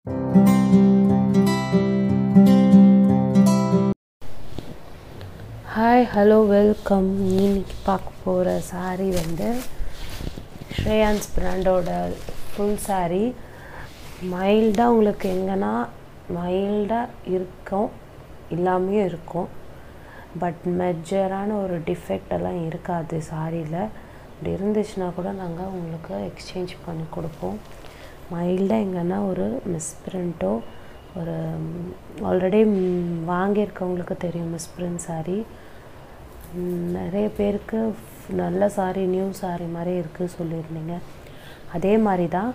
hi hello welcome இன்னைக்கு பார்க்க போகிற saree வந்து ஸ்ரேயான்ஸ் பிராண்டோட ஃபுல் saree மைல்டாக உங்களுக்கு எங்கன்னா மைல்டாக இருக்கும் இல்லாமையும் இருக்கும் பட் மெஜரான ஒரு டிஃபெக்ட் எல்லாம் இருக்காது சாரியில் அப்படி இருந்துச்சுன்னா கூட நாங்கள் உங்களுக்கு எக்ஸ்சேஞ்ச் பண்ணி கொடுப்போம் மைல்டாக எங்கன்னா ஒரு மிஸ்பிரிண்ட்டோ ஒரு ஆல்ரெடி வாங்கியிருக்கவங்களுக்கு தெரியும் மிஸ்பிரிண்ட் saree ம், நிறைய பேருக்கு f- நல்ல saree நியூ saree மாதிரி இருக்குது சொல்லியிருந்தீங்க அதே மாதிரி தான்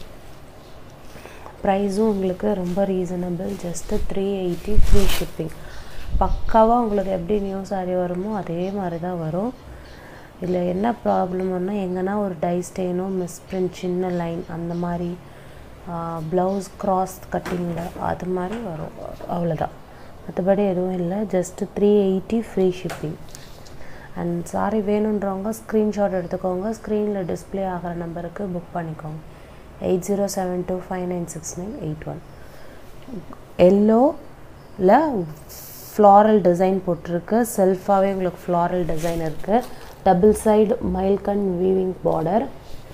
ப்ரைஸும் உங்களுக்கு ரொம்ப reasonable just three eighty free shipping பக்காவாக உங்களுக்கு எப்படி நியூ saree வருமோ அதே மாதிரி தான் வரும் இதில் என்ன ப்ராப்ளம்னா எங்கன்னா ஒரு டை ஸ்டெயினோ மிஸ்பிரிண்ட் சின்ன லைன் அந்த மாதிரி ப்ளவுஸ் கிராஸ் கட்டிங்கில் அது மாதிரி வரும் அவ்வளோதான் மற்றபடி எதுவும் இல்லை just three eighty free shipping and sari வேணுன்றவங்க ஸ்க்ரீன்ஷாட் எடுத்துக்கோங்க ஸ்க்ரீனில் டிஸ்ப்ளே ஆகிற நம்பருக்கு புக் பண்ணிக்கோங்க eight zero seven two five nine six nine eight one எல்லோவில் ஃப்ளாரல் டிசைன் போட்டிருக்கு செல்ஃபாகவே உங்களுக்கு ஃப்ளாரல் டிசைன் இருக்குது டபுள் சைடு மைல்கன் வீவிங் பார்டர்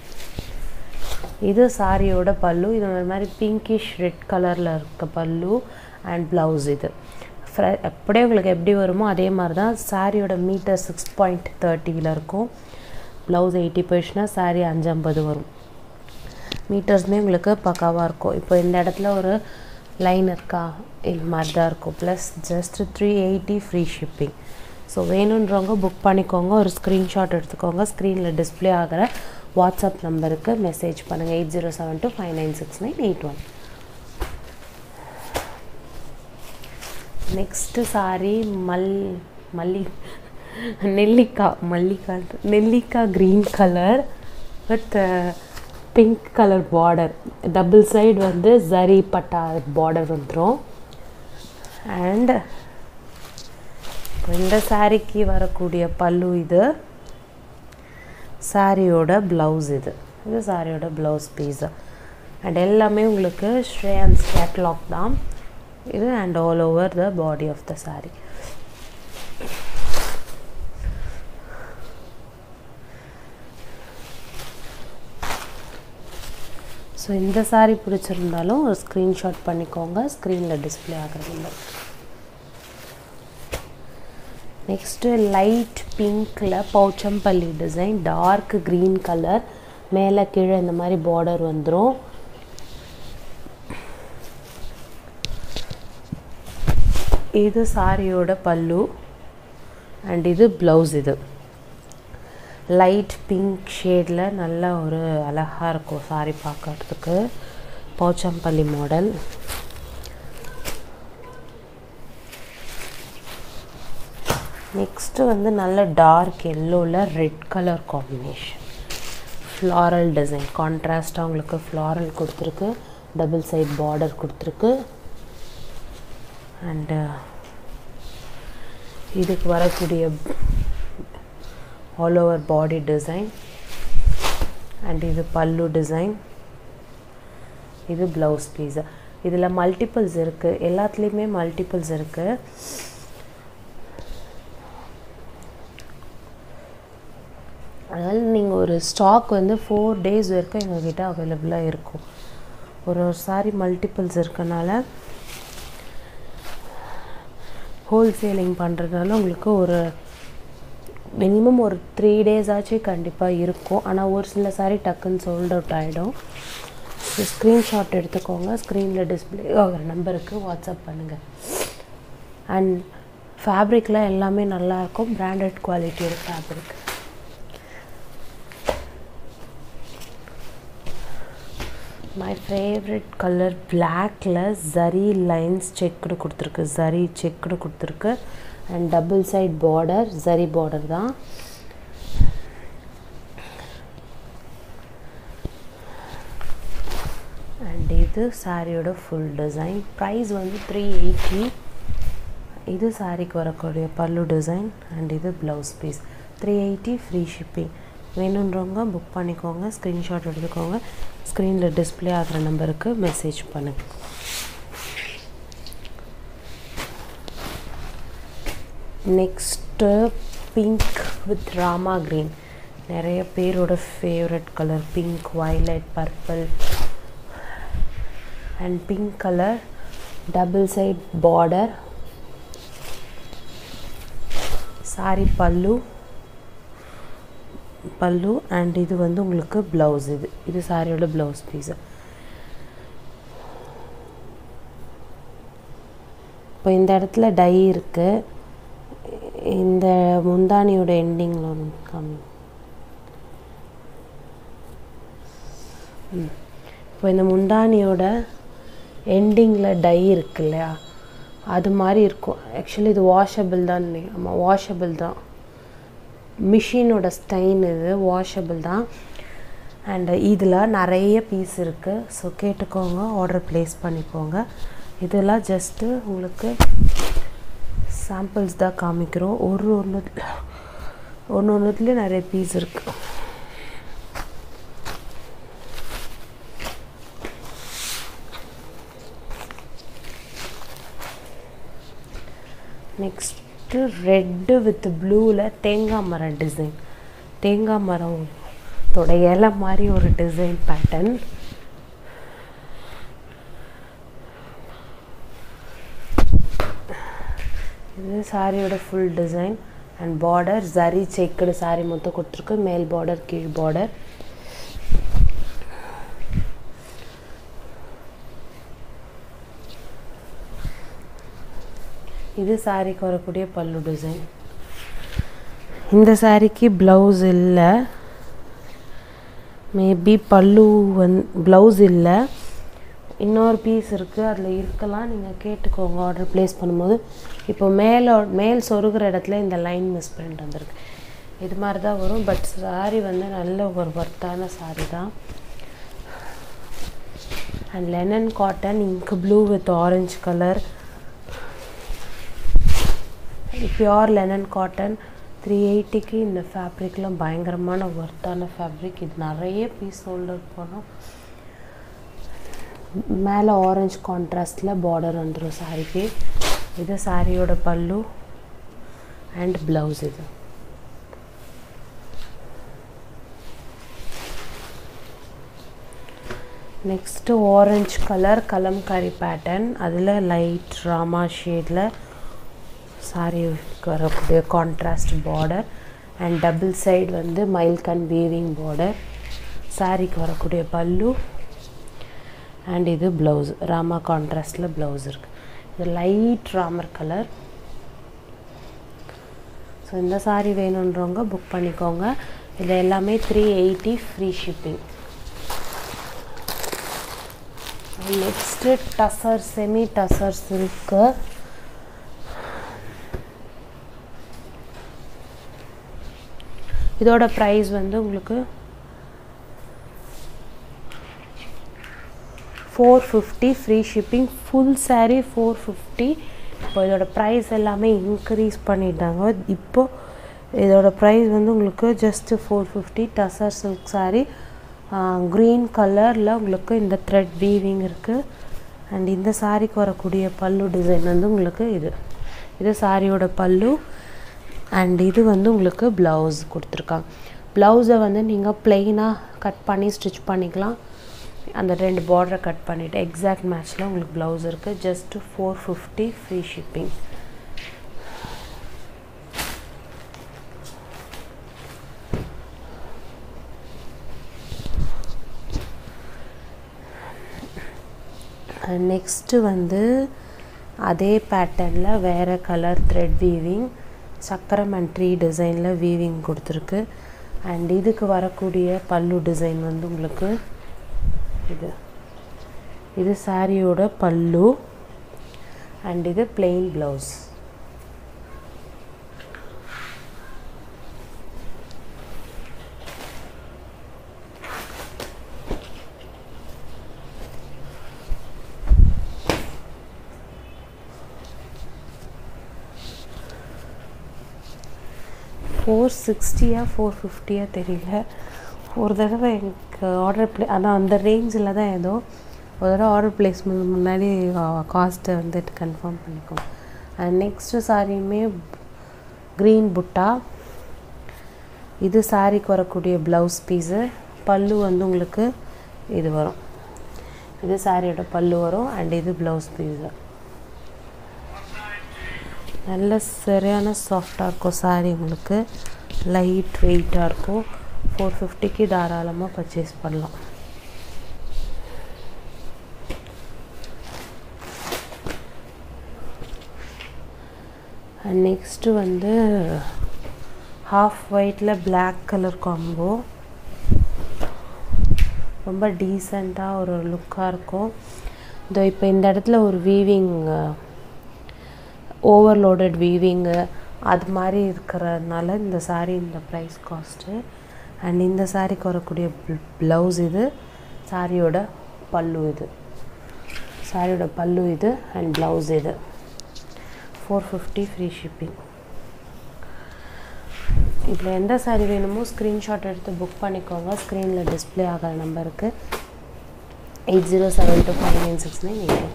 இது சாரியோட பல்லு இது ஒரு மாதிரி பிங்கிஷ் ரெட் கலரில் இருக்க பல்லு அண்ட் ப்ளவுஸ் இது ஃப்ர- அப்படியே உங்களுக்கு எப்படி வருமோ அதே மாதிரி தான் சாரியோட மீட்டர் சிக்ஸ் பாயிண்ட் தேர்ட்டியில் இருக்கும் ப்ளவுஸ் எயிட்டி போயிடுச்சுன்னா சாரி அஞ்சம்பது வரும் மீட்டர்ஸுமே உங்களுக்கு பக்காவாக இருக்கும் இப்போ இந்த இடத்துல ஒரு லைன் இருக்கா இது மாதிரி தான் இருக்கும் plus just three eighty free shipping so வேணுன்றவங்க புக் பண்ணிக்கோங்க ஒரு ஸ்க்ரீன்ஷாட் எடுத்துக்கோங்க ஸ்க்ரீனில் டிஸ்ப்ளே ஆகிற வாட்ஸ்அப் நம்பருக்கு மெசேஜ் பண்ணுங்கள் eight zero seven two five nine six nine eight one next sari மல் மல்லி நெல்லிக்காய் மல்லிக்காய் நெல்லிக்காய் green colour with pink colour border double side வந்து ஜரி பட்டா பார்டர் வந்துடும் அண்ட் இந்த சாரிக்கு வரக்கூடிய பல்லு இது சாரியோட ப்ளவுஸ் இது இது சாரியோட ப்ளவுஸ் பீஸு அண்ட் எல்லாமே உங்களுக்கு ஸ்ரேயான்ஸ் கேட்லாக் தான் இது and all over the body of the saree so இந்த saree பிடிச்சிருந்தாலும் ஒரு ஸ்க்ரீன்ஷாட் பண்ணிக்கோங்க ஸ்க்ரீனில் டிஸ்ப்ளே ஆகிறது இல்லை நெக்ஸ்ட்டு லைட் பிங்க்கில் Pochampally design dark green colour மேலே கீழே இந்த மாதிரி பார்டர் வந்துடும் இது சாரியோட பல்லு அண்ட் இது ப்ளவுஸ் இது லைட் பிங்க் ஷேடில் நல்ல ஒரு அழகாக இருக்கும் சாரி பார்க்கறதுக்கு போச்சம்பள்ளி மாடல் நெக்ஸ்ட்டு வந்து நல்ல டார்க் எல்லோவில் red colour combination floral design கான்ட்ராஸ்ட்டாக உங்களுக்கு ஃப்ளாரல் கொடுத்துருக்கு டபுள் சைட் பார்டர் கொடுத்துருக்கு அண்டு இதுக்கு வரக்கூடிய all over body design and இது பல்லு டிசைன் இது ப்ளவுஸ் பீஸு இதில் மல்டிபிள்ஸ் இருக்குது எல்லாத்துலேயுமே மல்டிபிள்ஸ் இருக்குது அதனால் நீங்கள் ஒரு ஸ்டாக் வந்து ஃபோர் டேஸ் வரைக்கும் எங்ககிட்ட அவைலபிளாக இருக்கும் ஒரு ஒரு சாரி மல்டிபிள்ஸ் இருக்கனால ஹோல்சேலிங் பண்ணுறதுனால உங்களுக்கு ஒரு மினிமம் ஒரு த்ரீ டேஸ் ஆச்சு கண்டிப்பாக இருக்கும் ஆனால் ஒரு சில சாரி டக்குன்னு சோல்ட் அவுட் ஆகிடும் ஸோ ஸ்க்ரீன்ஷாட் எடுத்துக்கோங்க ஸ்க்ரீனில் டிஸ்பிளே ஆகிற நம்பருக்கு வாட்ஸ்அப் பண்ணுங்கள் அண்ட் ஃபேப்ரிக்லாம் எல்லாமே நல்லாயிருக்கும் பிராண்டட் குவாலிட்டியோட ஃபேப்ரிக் மை ஃபேவரட் கலர் பிளாக்ல ஜரி லைன்ஸ் செக்குடு கொடுத்துருக்கு ஜரி செக்குடு கொடுத்துருக்கு and double side border zari border தான் அண்ட் இது சாரியோட ஃபுல் டிசைன் ப்ரைஸ் வந்து த்ரீ எயிட்டி இது சாரிக்கு வரக்கூடிய பல்லு டிசைன் அண்ட் இது blouse piece three eighty free shipping வேணுன்றவங்க புக் பண்ணிக்கோங்க ஸ்க்ரீன்ஷாட் எடுத்துக்கோங்க ஸ்க்ரீனில் டிஸ்ப்ளே ஆகிற நம்பருக்கு மெசேஜ் பண்ணுங்கள் next pink with Rama green நிறைய பேரோட favourite colour pink violet purple and pink colour double side border sari pallu pallu and இது வந்து உங்களுக்கு ப்ளவுஸ் இது இது சாரியோட ப்ளவுஸ் பீஸு இப்போ இந்த இடத்துல டை இருக்குது இந்த முந்தானியோட எண்டிங்கில் ஒன்று கம்மி இப்போ இந்த முந்தானியோட எண்டிங்கில் டை இருக்கு இல்லையா அது மாதிரி இருக்கும் ஆக்சுவலி இது வாஷபிள் தான் ஆமாம் வாஷபிள் தான் மிஷினோட ஸ்டைன் இது வாஷபிள் தான் அண்டு இதில் நிறைய பீஸ் இருக்குது ஸோ கேட்டுக்கோங்க ஆர்டர் ப்ளேஸ் பண்ணிக்கோங்க இதெல்லாம் ஜஸ்ட்டு உங்களுக்கு சாம்பிள்ஸ் தான் காமிக்கிறோம் ஒரு ஒன்று ஒன்று ஒன்றுத்துலேயும் நிறைய பீஸ் இருக்குது நெக்ஸ்ட்டு ரெட்டு வித் ப்ளூவில் தேங்காய் மரம் டிசைன் தேங்காய் மரம் தோட இலை மாதிரி ஒரு டிசைன் பேட்டர்ன் இது சாரியோட full design and border zari checked sari மொத்தம் கொடுத்துருக்கு மேல் பார்டர் கீழ் பார்டர் இது சாரிக்கு வரக்கூடிய பல்லு டிசைன் இந்த சாரிக்கு ப்ளவுஸ் இல்லை மேபி பல்லு வந் ப்ளவுஸ் இல்லை இன்னொரு பீஸ் இருக்குது அதில் இருக்கலாம் நீங்கள் கேட்டுக்கோங்க ஆர்டர் ப்ளேஸ் பண்ணும்போது இப்போ மேலே மேல் சொருகிற இடத்துல இந்த லைன் மிஸ் பண்ணிட்டு வந்திருக்கு இது மாதிரி தான் வரும் பட் சாரி வந்து நல்ல ஒரு ஒர்த்தான சாரி தான் and linen cotton ink blue with orange colour pure linen cotton three எயிட்டிக்கு இந்த ஃபேப்ரிக்லாம் பயங்கரமான ஒர்த்தான ஃபேப்ரிக் இது நிறைய பீஸ் ஹோல்டர் போனோம் மேலே ஆரஞ்சு கான்ட்ராஸ்டில் பார்டர் வந்துடும் சாரிக்கு இது சாரியோட பல்லு அண்ட் ப்ளவுஸ் இது next orange colour kalamkari pattern அதில் லைட் ராமா ஷேடில் சாரிக்கு வரக்கூடிய contrast border and double side வந்து மைல்கன் வீவிங் பார்டர் சாரிக்கு வரக்கூடிய பல்லு அண்ட் இது ப்ளவுஸ் ராமா கான்ட்ராஸ்டில் ப்ளவுஸ் இருக்குது இது லைட் ராமர் கலர் ஸோ இந்த சாரீ வேணுன்றவங்க புக் பண்ணிக்கோங்க இது எல்லாமே three eighty free shipping next tussar semi tussars இருக்குது இதோட ப்ரைஸ் வந்து உங்களுக்கு four fifty free shipping full sari four fifty இப்போ இதோட ப்ரைஸ் எல்லாமே இன்க்ரீஸ் பண்ணிட்டாங்க இப்போ இதோட ப்ரைஸ் வந்து உங்களுக்கு just four fifty tussar silk sari green கலரில் உங்களுக்கு இந்த த்ரெட் வீவிங் இருக்குது அண்ட் இந்த சாரீக்கு வரக்கூடிய பல்லு டிசைன் வந்து உங்களுக்கு இது இது சாரியோட பல்லு அண்ட் இது வந்து உங்களுக்கு ப்ளவுஸ் கொடுத்துருக்காங்க ப்ளவுஸை வந்து நீங்கள் ப்ளெயினாக கட் பண்ணி ஸ்டிச் பண்ணிக்கலாம் அந்த ரெண்டு பார்டரை கட் பண்ணிவிட்டு எக்ஸாக்ட் மேட்ச்சில் உங்களுக்கு ப்ளவுஸ் இருக்குது just four fifty free shipping next வந்து அதே பேட்டர்னில் வேறு கலர் த்ரெட் வீவிங் சக்கரம் அண்ட் ட்ரீ டிசைனில் வீவிங் கொடுத்துருக்கு அண்ட் இதுக்கு வரக்கூடிய பல்லு டிசைன் வந்து உங்களுக்கு இது இது சாரியோட பல்லு அண்ட் இது பிளெயின் ப்ளவுஸ் ஃபோர் சிக்ஸ்டியா ஃபோர் ஃபிஃப்டியா தெரியல ஒரு தடவை எனக்கு ஆர்டர் ப்ளே அதான் அந்த ரேஞ்சில் தான் ஏதோ ஒரு தடவை ஆர்டர் ப்ளேஸ்மெண்ட் முன்னாடி காஸ்ட்டை வந்துட்டு கன்ஃபார்ம் பண்ணிக்கோங்க அண்ட் நெக்ஸ்ட்டு சாரியுமே க்ரீன் புட்டா இது சாரிக்கு வரக்கூடிய ப்ளவுஸ் பீஸு பல்லு வந்து உங்களுக்கு இது வரும் இது சாரியோட பல்லு வரும் அண்ட் இது ப்ளவுஸ் பீஸு நல்ல சரியான சாஃப்டாக இருக்கும் சாரி உங்களுக்கு லைட் வெயிட்டாக இருக்கும் ஃபோர் ஃபிஃப்டிக்கு தாராளமாக பர்ச்சேஸ் பண்ணலாம் அண்ட் நெக்ஸ்ட்டு வந்து ஹாஃப் ஒயிட்டில் பிளாக் கலர் காம்போ ரொம்ப டீசெண்டாக ஒரு லுக்காக இருக்கும் இதோ இப்போ இந்த இடத்துல ஒரு வீவிங் ஓவர்லோடட் வீவிங்கு அது மாதிரி இருக்கிறதுனால இந்த சாரீ இந்த ப்ரைஸ் காஸ்ட்டு அண்ட் இந்த சாரீக்கு வரக்கூடிய ப்ளவுஸ் இது சாரியோட பல்லு இது சாரியோட பல்லு இது அண்ட் ப்ளவுஸ் இது ஃபோர் ஃபிஃப்டி ஃப்ரீ ஷிப்பிங் இதில் எந்த சாரீ வேணுமோ ஸ்க்ரீன்ஷாட் எடுத்து புக் பண்ணிக்கோங்க ஸ்க்ரீனில் டிஸ்பிளே ஆகிற நம்பருக்கு eight zero seven two five nine six nine eight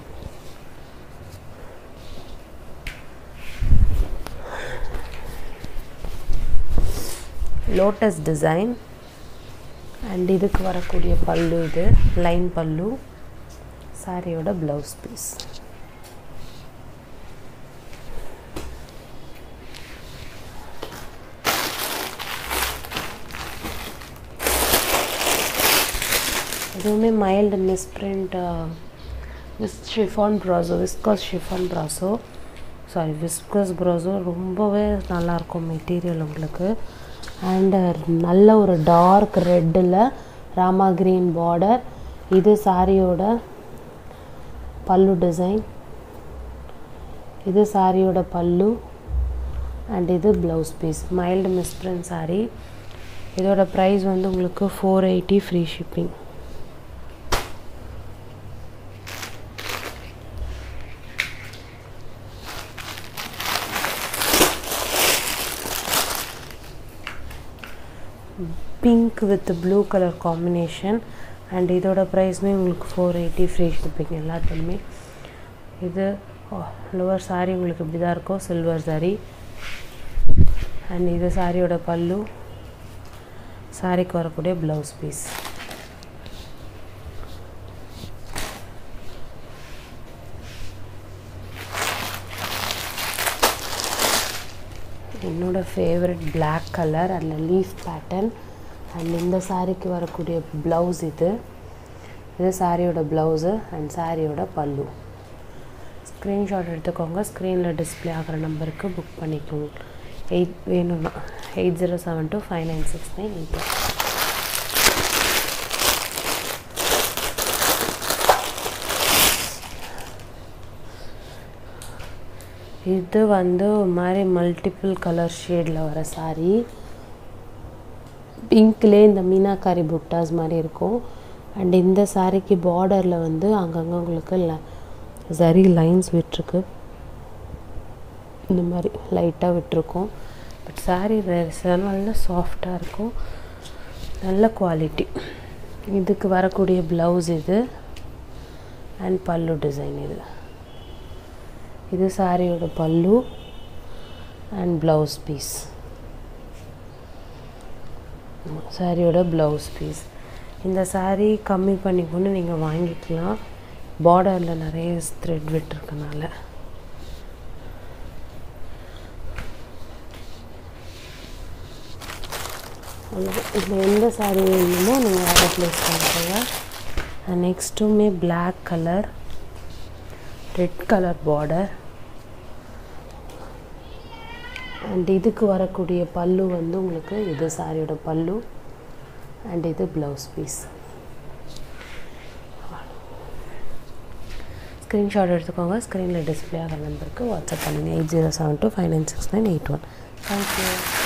lotus design and இதுக்கு வரக்கூடிய பல்லு இது லைன் பல்லு சாரியோட ப்ளவுஸ் பீஸ் இதுவுமே மைல்டு மிஸ்பிரிண்ட் விஸ் chiffon brasso viscose chiffon brasso sari viscose brasso ரொம்பவே நல்லாயிருக்கும் மெட்டீரியல் உங்களுக்கு அண்டு நல்ல ஒரு டார்க் ரெட்டில் ராமா க்ரீன் பார்டர் இது சாரியோட பல்லு டிசைன் இது சாரியோட பல்லு அண்ட் இது blouse piece mild misprint sari இதோட ப்ரைஸ் வந்து உங்களுக்கு four eighty free shipping pink with blue colour combination and இதோட ப்ரைஸுமே உங்களுக்கு ஃபோர் எயிட்டி ஃப்ரீ ஷிப்பிங் எல்லாத்துலேயுமே இது லோவர் சாரீ உங்களுக்கு இப்படி தான் இருக்கும் சில்வர் சாரீ அண்ட் இது சாரியோட பல்லு சாரிக்கு வரக்கூடிய ப்ளவுஸ் பீஸ் என்னோடய ஃபேவரட் பிளாக் கலர் அதில் லீஃப் பேட்டர்ன் அண்ட் இந்த சாரிக்கு வரக்கூடிய ப்ளவுஸ் இது இது சாரியோட ப்ளவுஸு அண்ட் சாரியோட பல்லு ஸ்க்ரீன்ஷாட் எடுத்துக்கோங்க ஸ்க்ரீனில் டிஸ்பிளே ஆகிற நம்பருக்கு புக் பண்ணிக்கோங்க எயிட் வேணும்னா eight zero seven two five nine six nine eight இது வந்து ஒரு மாதிரி மல்டிபிள் கலர் ஷேடில் வர சாரீ பிங்க்லேயே இந்த மீனாக்காரி புட்டாஸ் மாதிரி இருக்கும் அண்ட் இந்த சாரீக்கு பார்டரில் வந்து அங்கங்கே உங்களுக்கு ல சரி லைன்ஸ் விட்டுருக்கு இந்த மாதிரி லைட்டாக விட்டுருக்கோம் பட் சாரீ நல்ல சாஃப்டாக இருக்கும் நல்ல குவாலிட்டி இதுக்கு வரக்கூடிய ப்ளவுஸ் இது அண்ட் பல்லு டிசைன் இது இது சாரியோட பல்லு அண்ட் ப்ளவுஸ் பீஸ் சாரியோட ப்ளவுஸ் பீஸ் இந்த சாரீ கம்மி பண்ணி கொண்டு நீங்கள் வாங்கிக்கலாம் பார்டரில் நிறைய த்ரெட் விட்டுருக்கனால இதில் எந்த சாரீ வேணுமோ நீங்கள் ஆர்டர் ப்ளேஸ் பண்ணிக்கோங்க நெக்ஸ்ட்டுமே black colour red colour border and இதுக்கு வரக்கூடிய பல்லு வந்து உங்களுக்கு இது சாரியோட பல்லு அண்ட் இது ப்ளவுஸ் பீஸ் ஸ்க்ரீன்ஷாட் எடுத்துக்கோங்க ஸ்க்ரீனில் டிஸ்பிளே ஆகிற நம்பருக்கு வாட்ஸ்அப் பண்ணுங்கள் eight zero seven two five nine six nine eight one thank you